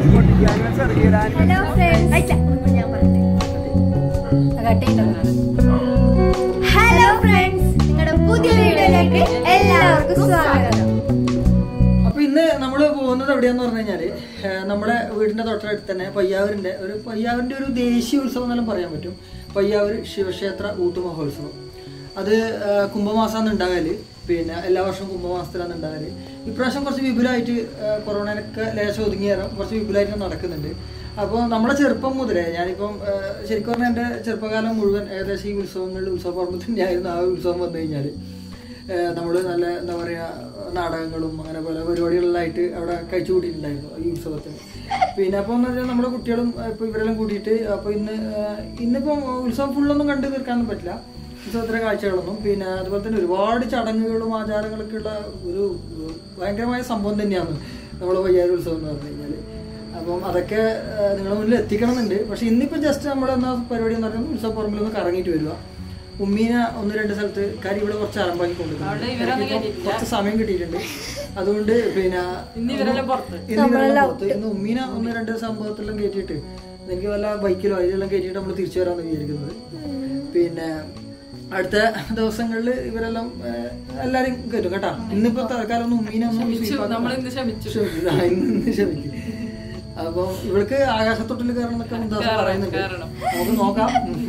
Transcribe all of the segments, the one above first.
Hello friends ഞാൻ hello friends നിങ്ങളുടെ പുതിയ വീഡിയോയിലേക്ക് എല്ലാവർക്കും സ്വാഗതം അപ്പൊ ഇന്ന് നമ്മൾ പോകുന്നത് എവിടെയാന്ന് പറഞ്ഞു കഴിഞ്ഞാല് ഏഹ് നമ്മുടെ വീടിന്റെ തൊട്ടടുത്ത് തന്നെ പയ്യാവൂരിന്റെ ഒരു പയ്യാവൂരിന്റെ ഒരു ദേശീയ ഉത്സവം എന്നെല്ലാം പറയാൻ പറ്റും പയ്യാവൂർ ശിവക്ഷേത്ര ഊട്ടുമഹോത്സവം അത് ഏഹ് കുംഭമാസമാണ് ഉണ്ടാകല് പിന്നെ എല്ലാ വർഷവും കുംഭമാസത്തിലാണ് ഉണ്ടാകല് ഇപ്രാവശ്യം കുറച്ച് വിപുലമായിട്ട് ഏഹ് കൊറോണയൊക്കെ ലേശം ഒതുങ്ങിയേരം കുറച്ച് വിപുലമായിട്ട് നടക്കുന്നുണ്ട് അപ്പോൾ നമ്മുടെ ചെറുപ്പം മുതലേ ഞാനിപ്പം ഏഹ് ശരിക്കും പറഞ്ഞാൽ എൻ്റെ ചെറുപ്പകാലം മുഴുവൻ ഏകദേശം ഈ ഉത്സവങ്ങളിൽ ഉത്സവപ്പറമ്പ് തന്നെയായിരുന്നു ആ ഉത്സവം വന്നു കഴിഞ്ഞാൽ നമ്മൾ നല്ല എന്താ പറയുക നാടകങ്ങളും അങ്ങനെ പല പരിപാടികളിലായിട്ട് അവിടെ കഴിച്ചു കൂട്ടിയിട്ടുണ്ടായിരുന്നു ഈ ഉത്സവത്തിന് പിന്നെ അപ്പോൾ എന്ന് വെച്ചാൽ നമ്മുടെ കുട്ടികളും ഇപ്പോൾ ഇവരെല്ലാം കൂട്ടിയിട്ട് അപ്പോൾ ഇന്ന് ഏഹ് ഇന്നിപ്പം ഉത്സവം ഫുള്ളൊന്നും കണ്ടു തീർക്കാനൊന്നും പറ്റില്ല ഉത്സവത്തിലെ കാഴ്ചകളൊന്നും പിന്നെ അതുപോലെ തന്നെ ഒരുപാട് ചടങ്ങുകളും ആചാരങ്ങളൊക്കെ ഉള്ള ഒരു ഭയങ്കരമായ സംഭവം തന്നെയാണ് നമ്മൾ വയ്യാര ഉത്സവം എന്ന് പറഞ്ഞു കഴിഞ്ഞാൽ അപ്പം അതൊക്കെ ഏഹ് നിങ്ങളുടെ മുന്നിൽ എത്തിക്കണം എന്നുണ്ട് പക്ഷെ ഇന്നിപ്പോൾ ജസ്റ്റ് നമ്മുടെ എന്നാ പരിപാടി എന്ന് പറയുന്നത് ഉത്സവ പറമ്പിൽ ഒന്ന് കറങ്ങിയിട്ട് വരിക ഉമ്മീനെ ഒന്ന് രണ്ട് സ്ഥലത്ത് കാര്യം ഇവിടെ കുറച്ച് അലമ്പാക്കി കൊണ്ടുവരുന്നു കുറച്ച് സമയം കിട്ടിയിട്ടുണ്ട് അതുകൊണ്ട് പിന്നെ ഇന്ന് ഇവരെല്ലാം പുറത്ത് ഇന്ന് ഉമ്മീന ഒന്ന് രണ്ട് സംഭവത്തിലെല്ലാം കയറ്റിയിട്ട് എനിക്ക് വല്ല ബൈക്കിലോ അതിലെല്ലാം കയറ്റിയിട്ട് നമ്മൾ തിരിച്ചു വരാമെന്ന് വിചാരിക്കുന്നത് പിന്നെ അടുത്ത ദിവസങ്ങളിൽ ഇവരെല്ലാം ഏഹ്, എല്ലാരും കയറ്റും കേട്ടാ ഇന്നിപ്പോ തൽക്കാലം ഒന്ന് ഉമ്മീനെ ഒന്ന് ക്ഷമിച്ചു. ആ, ഇന്ന് ക്ഷമിക്കും അപ്പം ഇവൾക്ക് ആകാശത്തൊട്ടിൽ കയറണം എന്നൊക്കെ മുന്താസ പറയുന്നുണ്ട് നമുക്ക് നോക്കാം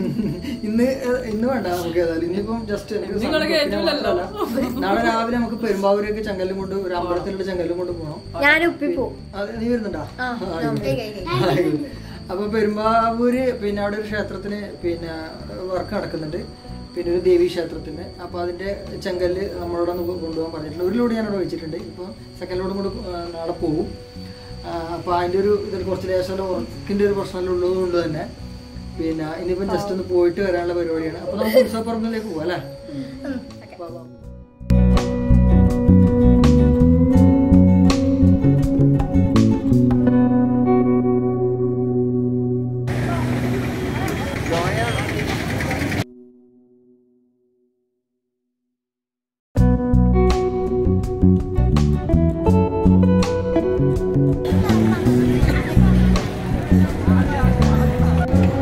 ഇന്ന് ഏഹ്, ഇന്ന് വേണ്ട നമുക്ക് ഏതായാലും ഇന്നിപ്പം ജസ്റ്റ് എനിക്ക് സന്തോഷത്തിന് മാത്രമല്ല. നാളെ രാവിലെ നമുക്ക് പെരുമ്പാവൂരേക്ക് ചെങ്കല്ലും കൊണ്ട് ഒരു അമ്പലത്തിലുള്ള ചെങ്കല്ലും കൊണ്ട് പോകണം ഞാൻ ഉപ്പി പോവും അത് നീ വരുന്നുണ്ടാ ആ, ആയിക്കോട്ടെ. ഏയ്, ഏയ്, ആയിക്കോട്ടെ. അപ്പൊ പെരുമ്പാവൂര് പിന്നെ അവിടെ ഒരു ക്ഷേത്രത്തിന് പിന്നെ വർക്ക് നടക്കുന്നുണ്ട് പിന്നെ ഒരു ദേവീ ക്ഷേത്രത്തിന് അപ്പൊ അതിന്റെ ചെങ്കല്ല് നമ്മളോട് ഒന്ന് കൊണ്ടുപോകാൻ പറഞ്ഞിട്ടുണ്ട് ഒരു ലോഡ് ഞാൻ അവിടെ വെച്ചിട്ടുണ്ട് ഇപ്പൊ സെക്കൻഡ് ലോഡും കൂടെ ആ, നാളെ പോകും ആ, അപ്പൊ അതിന്റെ ഒരു ഇതിൽ കുറച്ച് ലേശം വർക്കിന്റെ ഒരു പ്രശ്നം ഉള്ളത് കൊണ്ട് തന്നെ പിന്നെ ഇനിയിപ്പം ജസ്റ്റ് ഒന്ന് പോയിട്ട് വരാനുള്ള പരിപാടിയാണ് അപ്പൊ നമുക്ക് ഉത്സവപ്പറമ്പിലേക്ക് പോവാം അല്ലേ വാ, വാ.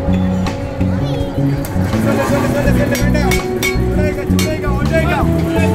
Venga, venga, venga, venga, venga, venga, venga, venga, venga, venga, venga, venga, venga, venga, venga,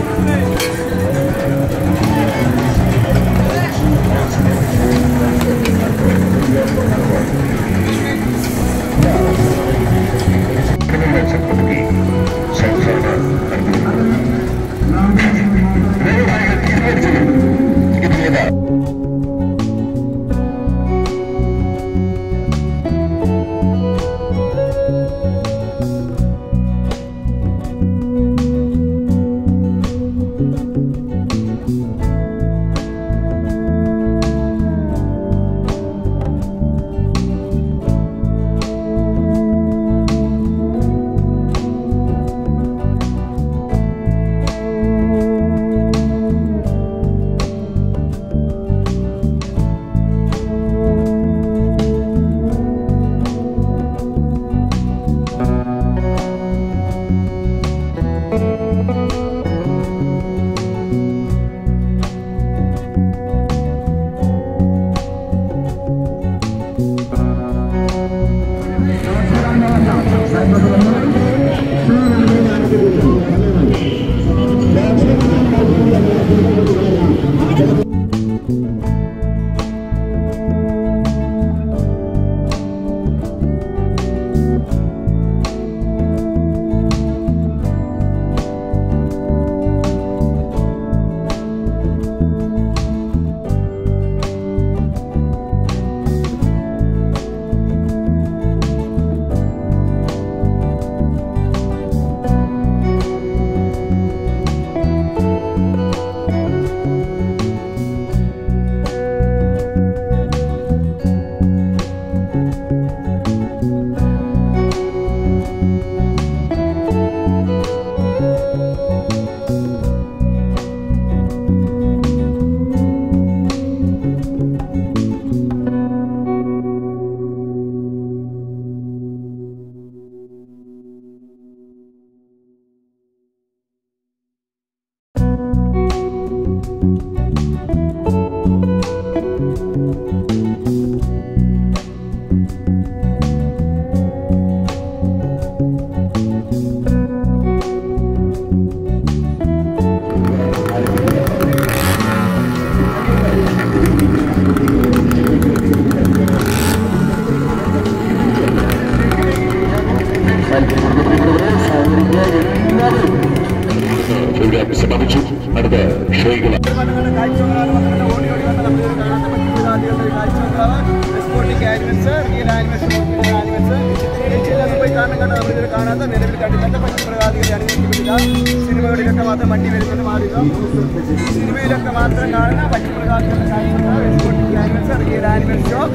നൽകാൻ സമ്മതിച്ചു അടുത്ത ഷോയ്കൾ കാഴ്ചകളാണ് വന്നിട്ട് ഓടി ഓടി വന്ന് നമ്മൾ കാണാത്ത മറ്റു ആദ്യമുള്ള കാഴ്ചകളാണ് exporting animals real animals animals ഏഷ്യയിലൊക്കെ പോയി കാണാൻ കണ്ട നമ്മളിത് കാണാത്ത നിലവിൽ കണ്ടില്ലാത്ത പഞ്ചപ്രകാദികളെ അണിയിച്ചിട്ടില്ല സിനിമകളിലൊക്കെ മാത്രം വണ്ടി വരുന്നത് മാറില്ല സിനിമയിലൊക്കെ മാത്രം കാണുന്ന പഞ്ചപ്രകാദികളുടെ കാഴ്ചകളാണ് exporting animals real animals show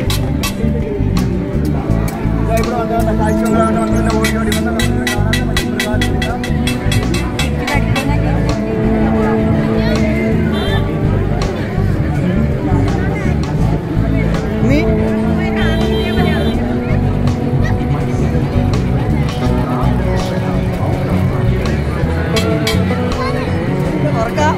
ഇവിടെ വന്ന കാഴ്ചകളാണ് വന്നിട്ട് ഓടി ഓടി വന്ന് നമ്മളിത് കാണാത്ത പഞ്ചപ്രകാദികളില്ല നീ തുറക്കാം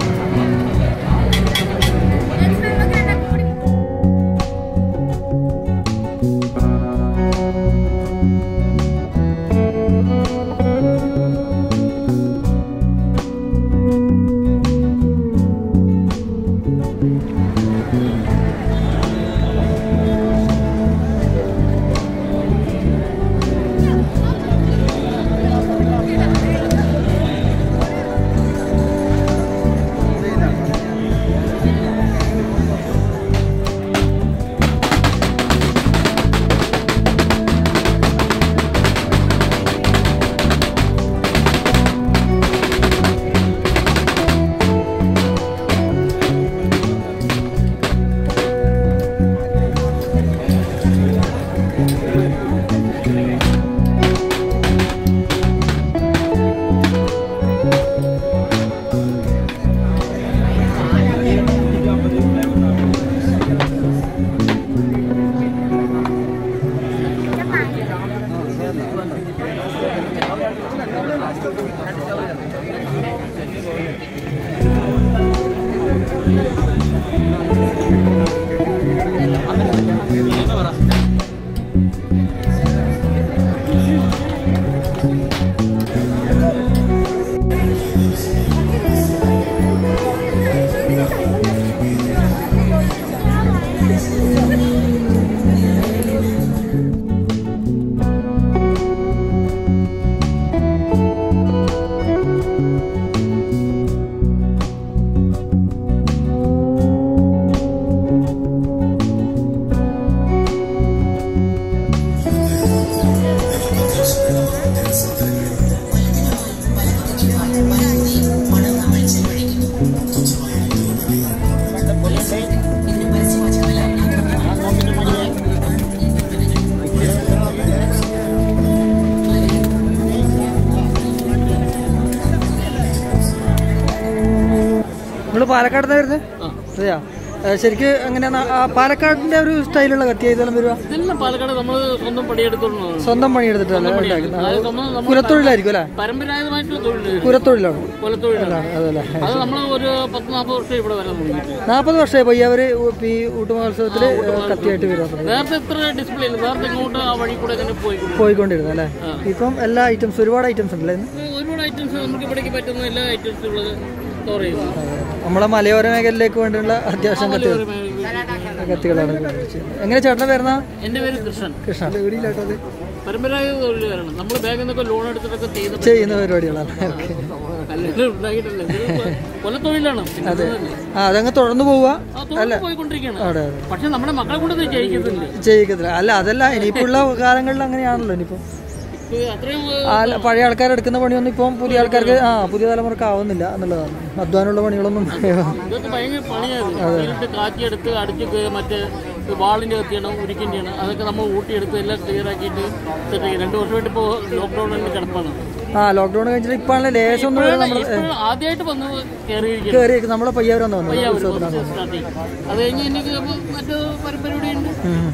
നമ്മള് പാലക്കാട് വരുന്നത് അതെയാ ശരിക്ക് അങ്ങനെ പാലക്കാടിന്റെ ഒരു സ്റ്റൈലുള്ള കത്തി ഇതെല്ലാം വരുക ഇതെല്ലാം പാലക്കാട് നമ്മൾ സ്വന്തം പണിയെടുത്തോളാണ് സ്വന്തം പണിയെടുത്തിട്ടല്ലേ ഉണ്ടാക്കുന്നത് അത് നമ്മൾ നമ്മൾ കുലത്തൊഴിലായിരിക്കും അല്ലേ പരമ്പരാഗതമായിട്ടുള്ള തൊഴിൽ കുലത്തൊഴിലാണ് കൊലത്തൊഴിലാണ് അതല്ലേ അത് നമ്മൾ ഒരു പത്ത് നാൽപ്പത് വർഷം ഇവിടെ വരാൻ തുടങ്ങിയിട്ട് നാൽപ്പത് വർഷമായി പോയി അവര് ഈ ഊട്ടുമഹോത്സവത്തില് കത്തിയായിട്ട് വരുന്നത് നേരത്തെ എത്ര ഡിസ്പ്ലേ ഇല്ല നേരത്തെ ഇങ്ങോട്ട് ആ വഴി കൂടെ തന്നെ പോയിക്കൊണ്ട് പോയിക്കൊണ്ടിരുന്നത് അല്ലേ ഇപ്പം എല്ലാ ഐറ്റംസ് ഒരുപാട് ഐറ്റംസ് ഉണ്ടല്ലേ ഇന്ന് ഒരുപാട് ഐറ്റംസ് നമുക്ക് ഇവിടേക്ക് പറ്റുന്ന എല്ലാ ഐറ്റംസും ഉള്ളത് സ്റ്റോർ ചെയ്യുന്നു നമ്മളെ മലയോര മേഖലയിലേക്ക് വേണ്ടിയുള്ള അത്യാവശ്യം കത്തികൾ കത്തികളാണ് ചെയ്യുന്നത്. എങ്ങനെ ചേട്ടൻ വരുന്ന എന്റെ പേര് കൃഷ്ണൻ കൃഷ്ണ എവിടെയില്ലാട്ടത് പരമ്പരാഗത തൊഴിലുകാരാണ് നമ്മൾ ബാങ്കിൽ നിന്നൊക്കെ ലോൺ എടുത്തിട്ടൊക്കെ ചെയ്യുന്ന ചെയ്യുന്ന പരിപാടികളാണ് ഓക്കെ അല്ലെങ്കിൽ ഉണ്ടായിട്ടില്ല ഇതൊരു കൊലത്തൊഴിലാണ് പിന്നെ ഇത് തന്നെ. ആ അതങ്ങ് തുടർന്ന് പോവുക ആ തൊഴിൽ പോയിക്കൊണ്ടിരിക്കുകയാണ് അവിടെ അതെ പക്ഷെ നമ്മുടെ മക്കളെ കൊണ്ട് ഇത് ജയിക്കുന്നില്ല ചെയ്യിക്കത്തില്ല അല്ല അതല്ല ഇനിയിപ്പുള്ള കാലങ്ങളിൽ അങ്ങനെയാണല്ലോ ഇനിയിപ്പം ഇത് അത്രയും ആ ല- പഴയ ആൾക്കാർ എടുക്കുന്ന പണിയൊന്നും ഇപ്പം പുതിയ ആൾക്കാർക്ക് ആ പുതിയ തലമുറക്ക് ആവുന്നില്ല എന്നുള്ളതാണ് അധ്വാനമുള്ള പണികളൊന്നും ഇതൊക്കെ ഭയങ്കര പണിയായിരുന്നു നേരിട്ട് കാറ്റിയെടുത്ത് അടിച്ച് കേ- മറ്റേ വാളിന്റെ കത്തിയാണ് ഉരുക്കിൻ്റെയാണ് അതൊക്കെ നമ്മൾ ഊട്ടിയെടുത്ത് എല്ലാം ക്ലിയർ ആക്കിയിട്ട് സെറ്റ് ആക്കി രണ്ട് വർഷമായിട്ട് ഇപ്പോൾ ലോക്ക്ഡൌണിൽ കിടപ്പാണ് ആ ലോക്ക്ഡൌൺ കഴിഞ്ഞിട്ട് ഇപ്പാണല്ലോ ലേശം ഒന്നും നമ്മൾ ഇപ്പോൾ ആദ്യമായിട്ട് വന്ന് കയറിയിരിക്കുകയാണ് കയറി നമ്മളെ പയ്യാവർ വന്നു വന്നു ഉത്സവത്തിനാണ് സ്റ്റാർട്ട് ചെയ്യും അത് കഴിഞ്ഞ് എനിക്ക് മറ്റു പരിപാടിയുണ്ട് ഉം.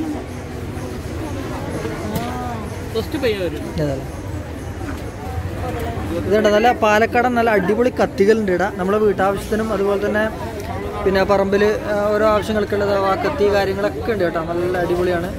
ഫസ്റ്റ് പയ്യവര് ഏതായാലും. ഇതുണ്ട് നല്ല പാലക്കാടൻ നല്ല അടിപൊളി കത്തികളുണ്ട് ഇടാ നമ്മളെ വീട്ടാവശ്യത്തിനും അതുപോലെ തന്നെ പിന്നെ പറമ്പിൽ ഓരോ ആവശ്യങ്ങൾക്കുള്ളത് ആ കത്തി കാര്യങ്ങളൊക്കെ ഉണ്ട് കേട്ടോ നല്ല അടിപൊളിയാണ്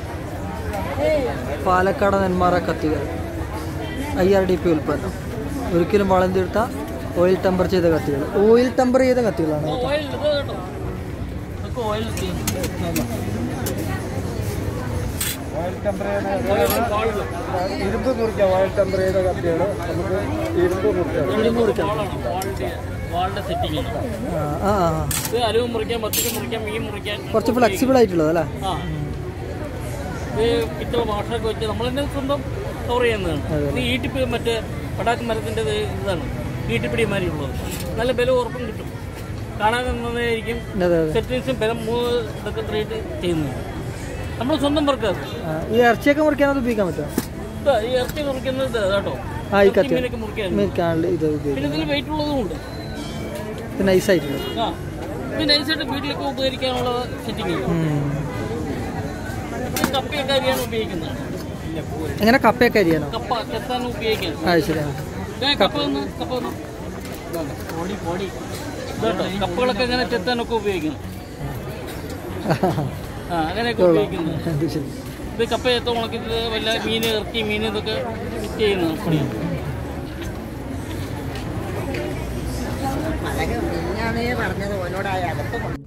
പാലക്കാട് നെന്മാറ കത്തികൾ ഐ ആർ ഡി പി ഉൽപ്പന്നം ഒരിക്കലും വളം തീർത്ത ഓയിൽ ടെമ്പർ ചെയ്ത കത്തികൾ ഓയിൽ ടെമ്പർ ചെയ്ത കത്തികളാണ് കേട്ടോ. ഓയിൽ ഇത് കേട്ടോ ഇതൊക്കെ ഓയിൽ ഓയിൽ ടെമ്പർ ചെയ്യുന്ന ഇരുമ്പ് മുറിക്കാം ഓയിൽ ടെമ്പർ ചെയ്ത കത്തിയാണ് നമുക്ക് ഇരുമ്പ് മുറിക്കാം വാളാണ് വാളിന്റെ വാളിന്റെ സെറ്റിംഗ് ആണ് ആ ആ ആ. ഇത് അലുവ മുറിക്കാൻ പത്തിരി മുറിക്കാൻ മീൻ മുറിക്കാൻ കുറച്ച് ഫ്ലെക്സിബിൾ ആയിട്ടുള്ളത് അല്ലേ ആ ഇത് പിത്തള വാഷൊക്കെ വെച്ച് നമ്മൾ തന്നെ സ്വന്തം സ്റ്റോർ ചെയ്യുന്നതാണ് ഇത് ഈട്ടിപ്പ് മറ്റേ പടാക്ക് മരത്തിൻ്റെ ഇതാണ് ഈട്ടിപ്പിടി മാതിരി ഉള്ളത് നല്ല ബലം ഉറപ്പും കിട്ടും കാണാൻ നന്നായിരിക്കും അതെ അതെ സെറ്റിങ്സും ബലം മൂന്ന് ഇതൊക്കെ ഇത്രയായിട്ട് ചെയ്യുന്നത് നമ്മൾ സ്വന്തം വർക്ക് അത് ആ, ഈ ഇറച്ചിയൊക്കെ മുറിക്കാൻ അത് ഉപയോഗിക്കാൻ പറ്റുമോ ഇതാ, ഈ ഇറച്ചി മുറിക്കുന്നത് ഇത് കേട്ടോ ആ ഈ ഇറച്ചി കത്തി മീനൊക്കെ മുറിക്കാൻ മുറിക്കാനുള്ള ഇത് ഉപയോഗിക്കും പിന്നെ ഇതിൽ വെയിറ്റ് ഉള്ളതും ഉണ്ട് ഇത് നൈസായിട്ടുള്ളത് ആ ഇത് നൈസായിട്ട് വീട്ടിലൊക്കെ ഉപകരിക്കാനുള്ള സെറ്റിംഗ് കപ്പയൊക്കെ അരിയാണ് ഉപയോഗിക്കുന്നത് എങ്ങനെ കപ്പയൊക്കെ അരിയാനോ കപ്പ ചെത്താൻ ഉപയോഗിക്കാൻ ആ ശരിയാണ് ഏ, കപ്പ വന്ന് കപ്പ വന്ന് പൊടി പൊടി ഇതാട്ടോ കപ്പകളൊക്കെ ഇങ്ങനെ ചെത്താനൊക്കെ ഉപയോഗിക്കുന്നു ആ അങ്ങനെയൊക്കെ ഉപയോഗിക്കുന്നത് അത് ശരി ഇത് കപ്പ ചെത്ത ഉണക്കിട്ട് വല്ല മീൻ ഇറച്ചി മീൻ ഇതൊക്കെ ഫിറ്റ് ചെയ്യുന്ന പണിയാണ് അതൊക്കെ ഞാനേ പറഞ്ഞത് ഓനോടായ അകത്ത് കൊണ്ട്